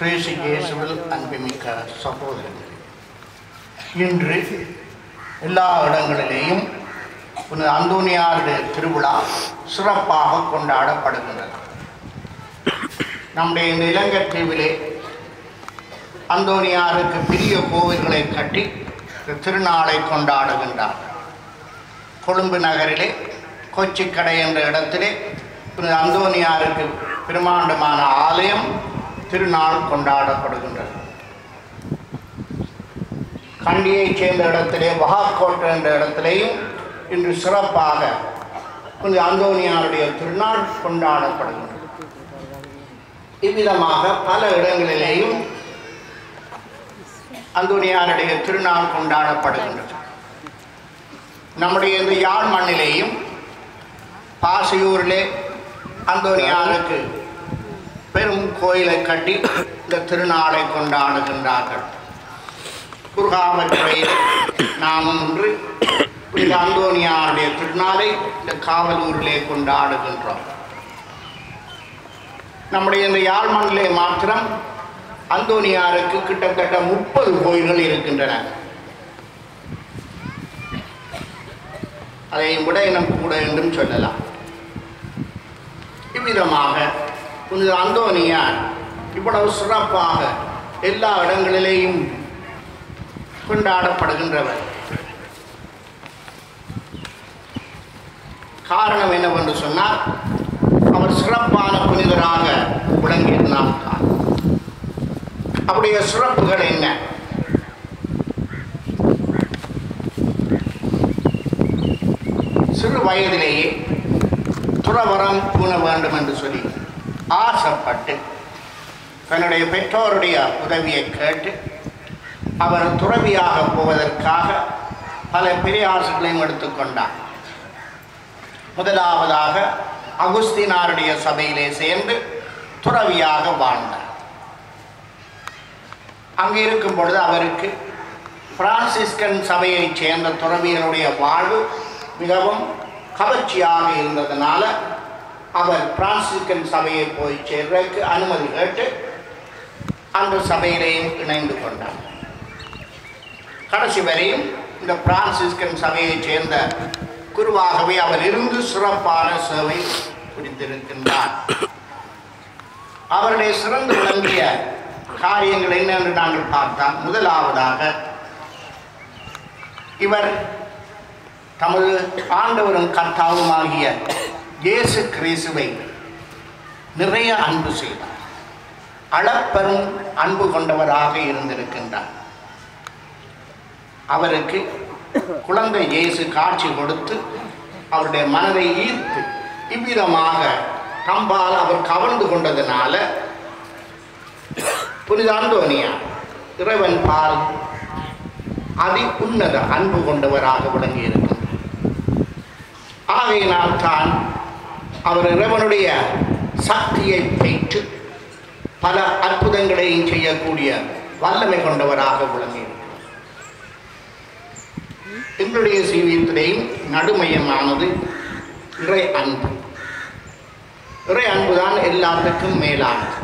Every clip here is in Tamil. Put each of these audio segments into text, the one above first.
கிரேசி இயேசுவில் அன்புமிக்க சகோதரர்களே இன்று எல்லா இடங்களிலேயும் புனித அந்தோனியாருடைய திருவிழா சிறப்பாக கொண்டாடப்படுகின்றது நம்முடைய இந்த இலங்கை தீவிலே அந்தோனியாருக்கு பெரிய கோவில்களை கட்டி இந்த திருநாளை கொண்டாடுகின்றார் கொழும்பு நகரிலே கொச்சிக்கடை என்ற இடத்திலே புனித அந்தோனியாருக்கு பிரமாண்டமான ஆலயம் திருநாள் கொண்டாடப்படுகின்றது கண்டியைச் சேர்ந்த இடத்திலே வகாக்கோட்டை என்ற இடத்திலேயும் இன்று சிறப்பாக புனித அந்தோனியாருடைய திருநாள் கொண்டாடப்படுகின்றது இவ்விதமாக பல இடங்களிலேயும் அந்தோனியாருடைய திருநாள் கொண்டாடப்படுகின்றது நம்முடைய இந்த யாழ் மண்ணிலேயும் பாசையூரிலே அந்தோனியாருக்கு பெரும் கோயிலை கட்டி இந்த திருநாளை கொண்டாடுகின்றார்கள் குர்காவற்றுறையில் நாம் இன்று புனித அந்தோனியாருடைய திருநாளை இந்த காவலூரிலே கொண்டாடுகின்றோம் நம்முடைய இந்த யாழ் மண்ணிலே மாத்திரம் அந்தோனியாருக்கு கிட்டத்தட்ட முப்பது கோயில்கள் இருக்கின்றன அதை விட இனம் கூட என்றும் சொல்லலாம் இவ்விதமாக புனித அந்தோனியார் இவ்வளவு சிறப்பாக எல்லா இடங்களிலேயும் கொண்டாடப்படுகின்றவர் காரணம் என்னவென்று சொன்னால் அவர் சிறப்பான புனிதராக விளங்கியிருந்தார் அவருடைய சிறப்புகள் என்ன சிறு வயதிலேயே துறவரம் பூண வேண்டும் என்று சொல்லி ஆசைப்பட்டு தன்னுடைய பெற்றோருடைய உதவியை கேட்டு அவர் துறவியாக போவதற்காக பல பிரயாசங்களையும் எடுத்துக்கொண்டார் முதலாவதாக அகுஸ்தினாருடைய சபையிலே சேர்ந்து துறவியாக வாழ்ந்தார் அங்கே இருக்கும் பொழுது அவருக்கு பிரான்சிஸ்கன் சபையைச் சேர்ந்த துறவியருடைய வாழ்வு மிகவும் கவர்ச்சியாக இருந்ததுனால அவர் பிரான்சிஸ்கன் சபையை போய் சேர்றதுக்கு அனுமதி கேட்டு அந்த சபையிலேயும் இணைந்து கொண்டார் கடைசி வரையும் இந்த பிரான்சிஸ்கன் சபையைச் சேர்ந்த குருவாகவே அவர் இருந்து சிறப்பான சேவை புரிந்திருக்கின்றார் அவருடைய சிறந்து விளங்கிய காரியங்கள் என்ன என்று நாங்கள் பார்த்தால் முதலாவதாக இவர் தமது ஆண்டவரும் கர்த்தாவுமாகிய இயேசு கிறிஸ்துவை நிறைய அன்பு செய்தார் அளப்பெரும் அன்பு கொண்டவராக இருந்திருக்கின்றார் அவருக்கு குழந்தை இயேசு காட்சி கொடுத்து அவருடைய மனதை ஈர்த்து இவ்விதமாக தம்பால் அவர் கவர்ந்து கொண்டதுனால புனித அந்தோனியா இறைவன் பால் அதி உன்னத அன்பு கொண்டவராக விளங்கி இருக்கின்றார் ஆகையினால் தான் அவர் இறைவனுடைய சக்தியை பெற்று பல அற்புதங்களையும் செய்யக்கூடிய வல்லமை கொண்டவராக விளங்கி இருக்கிறார் எங்களுடைய சீவியத்திலேயும் நடுமையமானது இறை அன்பு இறை அன்புதான் எல்லாத்துக்கும் மேலானது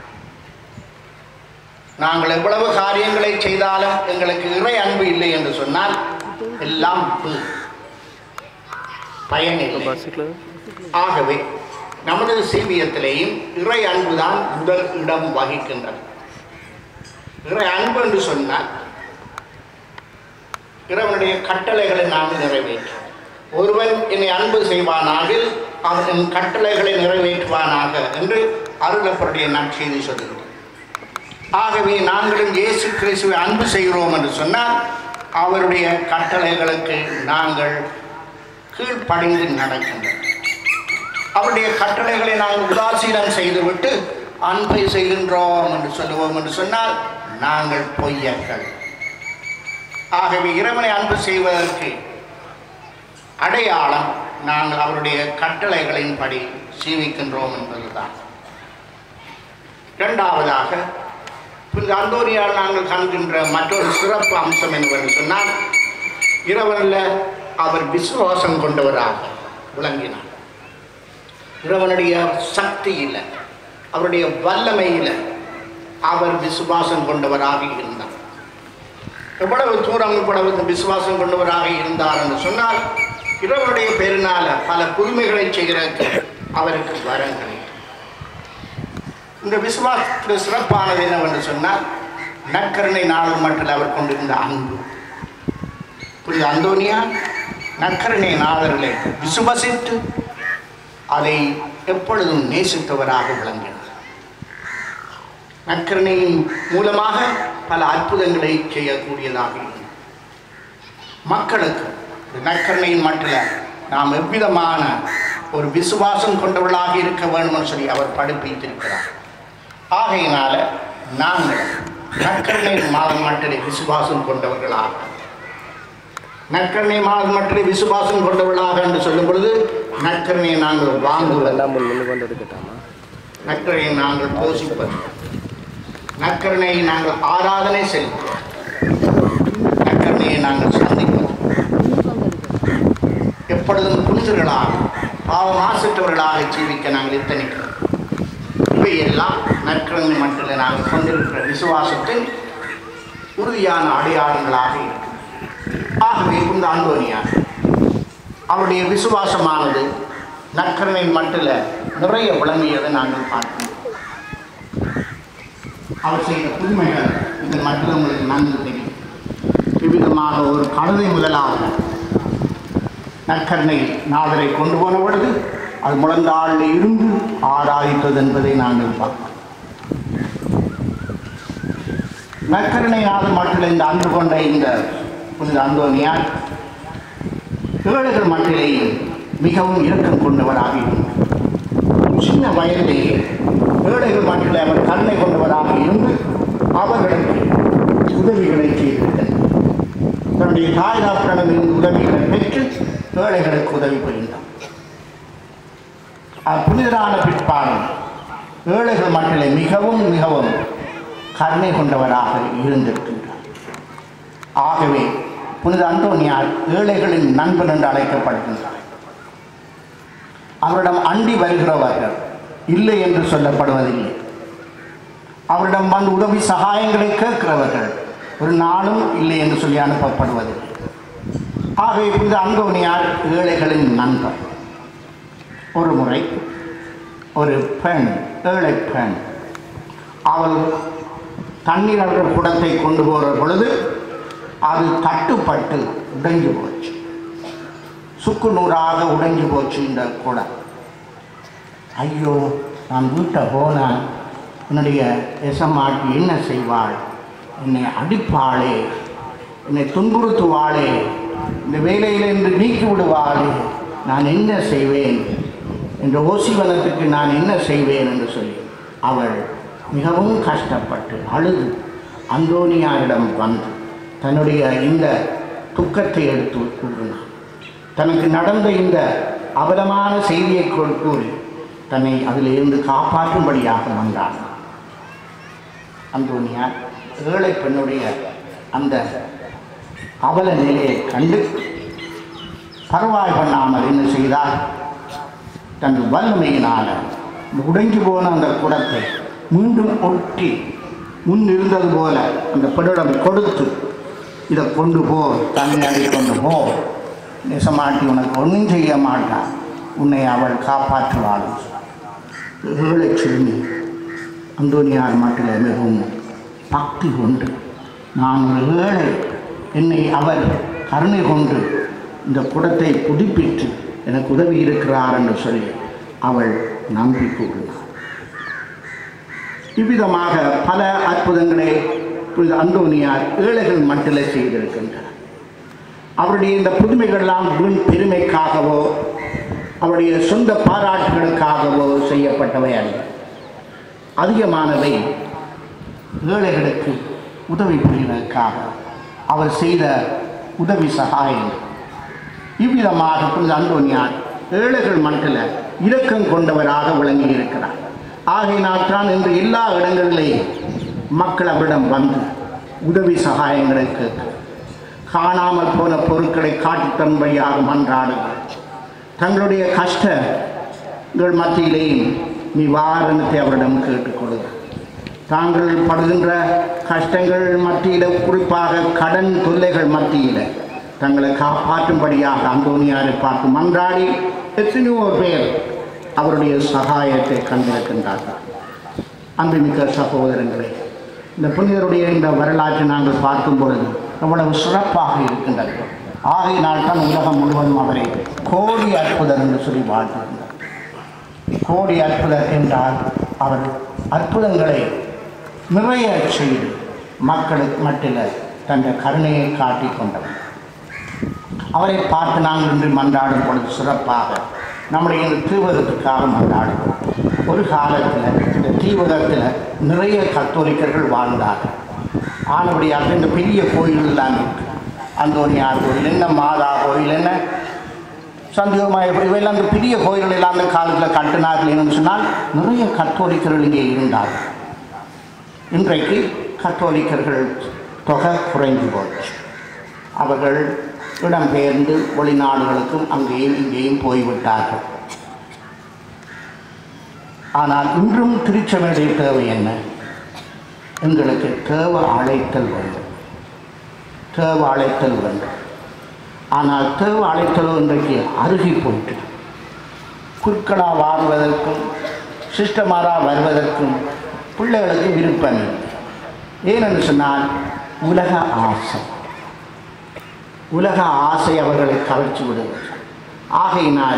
நாங்கள் எவ்வளவு காரியங்களை செய்தாலும் எங்களுக்கு இறை அன்பு இல்லை என்று சொன்னால் எல்லாம் வீண். பயனில்லை ஆகவே நமது சீவியத்திலேயும் இறை அன்புதான் முதல் இடம் வகிக்கின்றது இறை அன்பு என்று சொன்னால் இறைவனுடைய கட்டளைகளை நாம் நிறைவேற்றும் ஒருவன் என்னை அன்பு செய்வானாகில் அவன் என் கட்டளைகளை நிறைவேற்றுவானாக என்று அருளப்பருடைய நற்செய்தி சொல்கிறது ஆகவே நாங்களும் இயேசு கிறிஸ்துவை அன்பு செய்கிறோம் என்று சொன்னால் அவருடைய கட்டளைகளுக்கு நாங்கள் கீழ்ப்படிந்து நடக்கின்றோம் அவருடைய கட்டளைகளை நாங்கள் உதாசீனம் செய்துவிட்டு அன்பை செய்கின்றோம் என்று சொல்லுவோம் என்று சொன்னால் நாங்கள் பொய்யர்கள் ஆகவே இறைவனை அன்பு செய்வதற்கு அடையாளம் நாங்கள் அவருடைய கட்டளைகளின்படி சீவிக்கின்றோம் என்பதுதான் இரண்டாவதாக புனித அந்தோரியால் நாங்கள் காண்கின்ற மற்றொரு சிறப்பு அம்சம் என்னவென்று சொன்னால் இறைவனில் அவர் விசுவாசம் கொண்டவராக விளங்கினார் இறைவனுடைய சக்தியில் அவருடைய வல்லமையில் அவர் விசுவாசம் கொண்டவராக இருந்தார் எவ்வளவு தூரம் இவ்வளவு விசுவாசம் கொண்டவராக இருந்தார் என்று சொன்னால் இவருடைய பெருநாள பல புதுமைகளை செய்கிறதுக்கு அவருக்கு வரங்கள் இந்த விசுவாசத்தில் சிறப்பானது என்னவென்று சொன்னால் நற்கருணை நாள் மட்டும் அவர் கொண்டிருந்த அன்பு புரியுது அந்தோனியா நற்கருணை நாளர்களை விசுவசித்து அதை எப்பொழுதும் நேசித்தவராக விளங்கினார் நற்கருணையின் மூலமாக பல அற்புதங்களை செய்யக்கூடியதாக இருந்தது மக்களுக்கு இந்த நற்கருணையின் மட்டில் நாம் எவ்விதமான ஒரு விசுவாசம் கொண்டவர்களாக இருக்க வேண்டும்னு சொல்லி அவர் படிப்பித்திருக்கிறார் ஆகையினால நாங்கள் நற்கருணையின் மாதம் மட்டிலே விசுவாசம் கொண்டவர்களாக நற்கருணை மாதம் மட்டிலே விசுவாசம் கொண்டவர்களாக என்று சொல்லும் பொழுது நற்கருணையை நாங்கள் வாங்குவது எல்லாம் முன்னு கொண்டு எடுக்கட்டாமா நற்கருணையை நாங்கள் போஷிப்பது நற்கருணையை நாங்கள் ஆராதனை செய்வது நற்கருணையை நாங்கள் சந்திப்பது எப்பொழுதும் புனிதர்களாக பாவ மாசற்றவர்களாக ஜீவிக்க நாங்கள் இத்தனைக்கிறோம் இவையெல்லாம் நற்கருணை மட்டும் நாங்கள் கொண்டிருக்கிற விசுவாசத்தின் உறுதியான அடையாளங்களாக இருக்கும் ஆகவே இந்த அந்தோனியார் அவருடைய விசுவாசமானது நற்கருணை மட்டில் நிறைய விளங்கியதை நாங்கள் பார்க்கிறோம் அவர் செய்த புதுமைகள் இந்த மட்டில் உங்களுக்கு நன்கு தெரியும் விவிதமான ஒரு கழுதை முதலாக நற்கருணை நாதரை கொண்டு போன பொழுது அது முழந்தாளில் இருந்து ஆராதித்தது என்பதை நாங்கள் பார்க்கிறோம் நற்கருணை நாதர் மட்டில் இந்த அன்று கொண்ட இந்த புனித அந்தோனியார் ஏழைகள் மட்டிலேயே மிகவும் இரக்கம் கொண்டவராக இருந்தார் சின்ன வயதிலேயே ஏழைகள் மட்டில் அவர் கருணை கொண்டவராக இருந்து அவர்களுக்கு உதவிகளை செய்திருக்கிறார் தன்னுடைய தாய் தாப்பனிடமிருந்து உதவிகளை பெற்று ஏழைகளுக்கு உதவி புரிந்தார் அவர் புனிதரான பிற்பாடும் ஏழைகள் மட்டிலே மிகவும் மிகவும் கருணை கொண்டவராக இருந்திருக்கின்றார் ஆகவே புனித அந்தோனியார் ஏழைகளின் நண்பன் என்று அழைக்கப்படுகின்றார் அவரிடம் அண்டி வருகிறவர்கள் இல்லை என்று சொல்லப்படுவதில்லை அவரிடம் வந்து உதவி சகாயங்களை கேட்கிறவர்கள் ஒரு நாளும் இல்லை என்று சொல்லி அனுப்பப்படுவதில்லை ஆகவே புனித அந்தோனியார் ஏழைகளின் நண்பர் ஒரு முறை ஒரு பெண் ஏழை பெண் அவள் தண்ணீர் அற்ற குடத்தை கொண்டு போகிற பொழுது அது தட்டுப்பட்டு உடைஞ்சு போச்சு சுக்கு நூறாக உடைஞ்சு போச்சு இந்த குடம் ஐயோ நான் வீட்டை போனேன் என்னுடைய எசமாட்டி என்ன செய்வாள் என்னை அடிப்பாளே என்னை துன்புறுத்துவாளே இந்த வேலையிலிருந்து நீக்கி விடுவாளே நான் என்ன செய்வேன் இந்த ஓசிவனத்துக்கு நான் என்ன செய்வேன் என்று சொல்லி அவள் மிகவும் கஷ்டப்பட்டு அழுது அந்தோனியாரிடம் வந்து தன்னுடைய இந்த துக்கத்தை எடுத்து கூறினார் தனக்கு நடந்த இந்த அவலமான செய்தியை கூ- கூறி தன்னை அதிலிருந்து காப்பாற்றும்படியாக வந்தார் அந்தோனியார் ஏழை பெண்ணுடைய அந்த அவல நிலையை கண்டு பரவாய் பண்ணாமல் என்ன செய்தார் தன் வல்லமையினால் உடைஞ்சு போன அந்த குடத்தை மீண்டும் ஒட்டி முன் இருந்தது போல அந்த பெண்ணிடம் கொடுத்து இதை கொண்டு போ தண்ணி கொண்டு போ நெசமாட்டி உனக்கு ஒன்றும் செய்ய மாட்டான் உன்னை அவள் காப்பாற்றுவாள் ஏழை சிறுமி அந்தோனியார் மட்டில் மிகவும் பக்தி கொண்டு நான் ஒரு ஏழை என்னை அவர் கருணை கொண்டு இந்த குடத்தை புதுப்பித்து எனக்கு உதவி இருக்கிறார் என்று சொல்லி அவள் நம்பி கூறினார் இவ்விதமாக பல அற்புதங்களை புனித அந்தோனியார் ஏழைகள் மட்டில் செய்திருக்கின்றார் அவருடைய இந்த புதுமைகள்லாம் வீண் பெருமைக்காகவோ அவருடைய சொந்த பாராட்டுகளுக்காகவோ செய்யப்பட்டவை அல்ல அதிகமானவை ஏழைகளுக்கு உதவி புரிவதற்காக அவர் செய்த உதவி சகாயங்கள் இவ்விதமாக புனித அந்தோனியார் ஏழைகள் மட்டில் இரக்கம் கொண்டவராக விளங்கி இருக்கிறார் ஆகையினால் தான் இன்று எல்லா இடங்களிலேயும் மக்கள் அவரிடம் வந்து உதவி சகாயங்களை கேட்க காணாமல் போன பொருட்களை காட்டித் தரும்படியாக மன்றாடுங்கள் தங்களுடைய கஷ்டங்கள் மத்தியிலேயும் நிவாரணத்தை அவரிடம் கேட்டுக்கொள்ளுங்கள் தாங்கள் படுகின்ற கஷ்டங்கள் மத்தியில் குறிப்பாக கடன் தொல்லைகள் மத்தியில் தங்களை காப்பாற்றும்படியாக அந்தோனியாரை பார்த்து மன்றாடி எத்தனையோ பேர் அவருடைய சகாயத்தை கண்டிருக்கின்றார்கள் அன்புமிக்க சகோதரங்களே இந்த புனிதருடைய இந்த வரலாற்றை நாங்கள் பார்க்கும் பொழுது எவ்வளவு சிறப்பாக இருக்கின்றது ஆகையினால் தான் உலகம் முழுவதும் அவரை கோடி அற்புதர் என்று சொல்லி வாழ்த்திருந்தார் கோடி அற்புதர் என்றால் அவர் அற்புதங்களை நிறைய செய்து மக்களுக்கு மட்டில் தன் கருணையை காட்டிக் கொண்டவர் அவரை பார்த்து நாங்கள் இன்று மன்றாடும் பொழுது சிறப்பாக நம்முடைய இந்த தீவகத்துக்காக மன்றாடுவோம் ஒரு காலத்தில் இந்த தீவகத்தில் நிறைய கத்தோலிக்கர்கள் வாழ்ந்தார்கள் ஆனபடியாக இந்த பெரிய கோயில் எல்லாம் இருக்கு அந்தோனியார் கோயில் என்ன மாதா கோயில் என்ன சந்தியோமாய இவையெல்லாம் அந்த பெரிய கோயில்கள் எல்லாம் அந்த காலத்தில் கட்டினார்கள் என்னன்னு சொன்னால் நிறைய கத்தோலிக்கர்கள் இங்கே இருந்தார்கள் இன்றைக்கு கத்தோலிக்கர்கள் தொகை குறைந்து போச்சு அவர்கள் இடம்பெயர்ந்து வெளிநாடுகளுக்கும் அங்கேயும் இங்கேயும் போய்விட்டார்கள் ஆனால் இன்றும் திருச்சபையுடைய தேவை என்ன எங்களுக்கு தேவ அழைத்தல் வேண்டும் தேவ அழைத்தல் வேண்டும் ஆனால் தேவ அழைத்தலோ இன்றைக்கு அருகி போயிட்டு குறுக்களாக வாழ்வதற்கும் சிஸ்டமாராக வருவதற்கும் பிள்ளைகளுக்கு விருப்பம் இல்லை ஏனென்று சொன்னால் உலக ஆசை உலக ஆசை அவர்களை கவர்ச்சி விடுகிறது ஆகையினால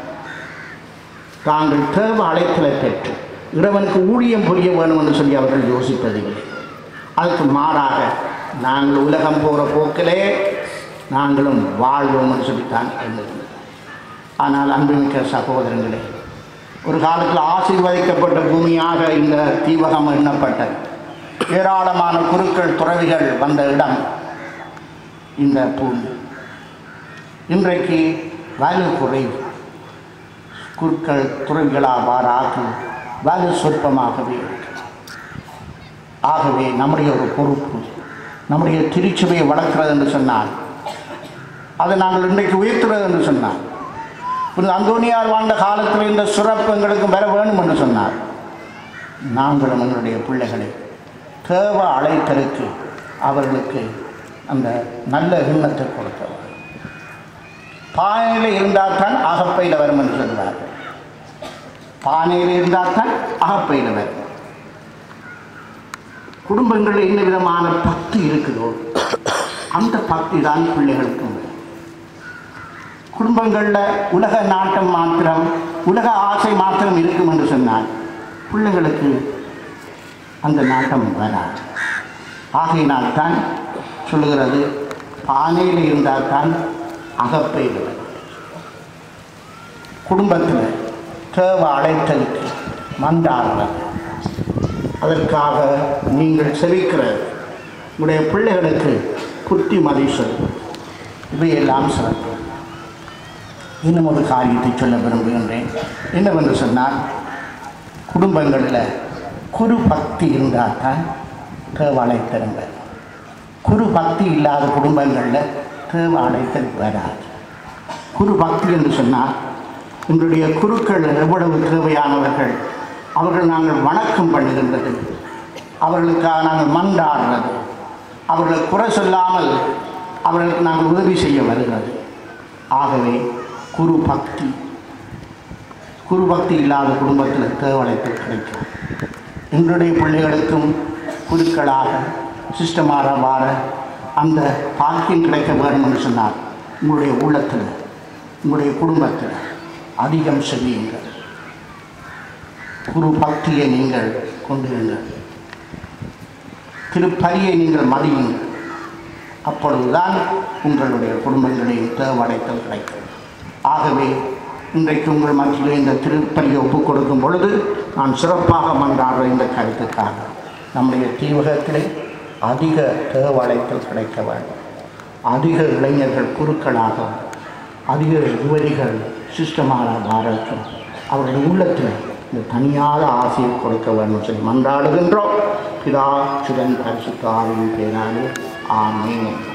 தாங்கள் தேவ அழைத்தலை பெற்று இறைவனுக்கு ஊழியம் புரிய வேணும் என்று சொல்லி அவர்கள் யோசிப்பதில்லை அதுக்கு மாறாக நாங்கள் உலகம் போகிற போக்கிலே நாங்களும் வாழ்வோம் என்று சொல்லித்தான் இருந்தது ஆனால் அன்புமிக்க சகோதரங்களே ஒரு காலத்தில் ஆசீர்வதிக்கப்பட்ட பூமியாக இந்த தீவகம் எண்ணப்பட்டது ஏராளமான குருக்கள் துறவிகள் வந்த இடம் இந்த பூமி இன்றைக்கு வலு குறைவு குருக்கள் துறவிகளாவாராக வலு சொற்பமாகவே இருக்கு ஆகவே நம்முடைய ஒரு பொறுப்பு நம்முடைய திருச்சபையை வளர்க்கிறது என்று சொன்னால் அதை நாங்கள் இன்றைக்கு உயர்த்துறது என்று சொன்னார் புனித அந்தோனியார் வாழ்ந்த காலத்தில் இந்த சிறப்பு எங்களுக்கு பெற வேண்டும் என்று சொன்னார் நாங்களும் எங்களுடைய பிள்ளைகளை தேவ அழைத்தலுக்கு அவர்களுக்கு அந்த நல்ல எண்ணத்தை கொடுத்தவர் பானையில் இருந்தால் தான் அகப்பையில் வரும் என்று சொல்வார்கள் பானையில் இருந்தால் தான் அகப்பையில் வரும் குடும்பங்களில் என்ன விதமான பக்தி இருக்குதோ அந்த பக்தி தான் பிள்ளைகளுக்கும் வரும். குடும்பங்களில் உலக நாட்டம் மாத்திரம் உலக ஆசை மாத்திரம் இருக்கும் என்று சொன்னால் பிள்ளைகளுக்கு அந்த நாட்டம் வராது ஆகையினால் தான் சொல்லுகிறது பானையில் இருந்தால் தான் அகப்பையில் வரும். குடும்பத்தில் தேவ அழைத்தலுக்கு மன்றாடுறது அதற்காக நீங்கள் செவிக்கிறது உங்களுடைய பிள்ளைகளுக்கு புத்திமதி சொல்வது இவையெல்லாம் சிறப்பு இன்னும் ஒரு காரியத்தை சொல்ல விரும்புகின்றேன் என்னவென்று சொன்னால் குடும்பங்களில் குரு பக்தி இருந்தால் தான் தேவ அழைத்தல் வரும் குரு பக்தி இல்லாத குடும்பங்களில் தேவ அழைத்தல் வராது குரு பக்தி என்று சொன்னால் எங்களுடைய குருக்கள் எவ்வளவு தேவையானவர்கள் அவர்கள் நாங்கள் வணக்கம் பண்ணுகின்றது அவர்களுக்காக நாங்கள் மன்றாடுறது அவர்களை குறை சொல்லாமல் அவர்களுக்கு நாங்கள் உதவி செய்ய வருகிறது ஆகவே குரு பக்தி குரு பக்தி இல்லாத குடும்பத்தில் தேவழைப்பு கிடைக்கும் எங்களுடைய பிள்ளைகளுக்கும் குருக்களாக சிஸ்டமாக வார அந்த பாக்கியம் கிடைக்க வேண்டும் என்று சொன்னால் உங்களுடைய உள்ளத்தில் உங்களுடைய குடும்பத்தில் அதிகம் செய்யுங்கள் குரு பக்தியை நீங்கள் கொண்டிருங்கள் திருப்பதியை நீங்கள் மதியுங்கள் அப்பொழுதுதான் உங்களுடைய குடும்பங்களின் தேவடைத்தல் கிடைக்கும் ஆகவே இன்றைக்கு உங்கள் மத்தியில் இந்த திருப்பதியை ஒப்புக் கொடுக்கும் பொழுது நான் சிறப்பாக மன்றாடுற இந்த கருத்துக்காக நம்முடைய தீவகத்திலே அதிக தேவடைத்தல் கிடைக்க வேண்டும் அதிக இளைஞர்கள் குருக்களாக அதிக யுவதிகள் சிஸ்டமான பாரதம் அவருடைய உள்ளத்தில் இந்த தனியாத ஆசையை கொடுக்க வேண்டும் சொல்லி மன்றாடுகின்றோம் பிதா சுதன் பரிசுத்தாவின் பேராலே ஆமேன்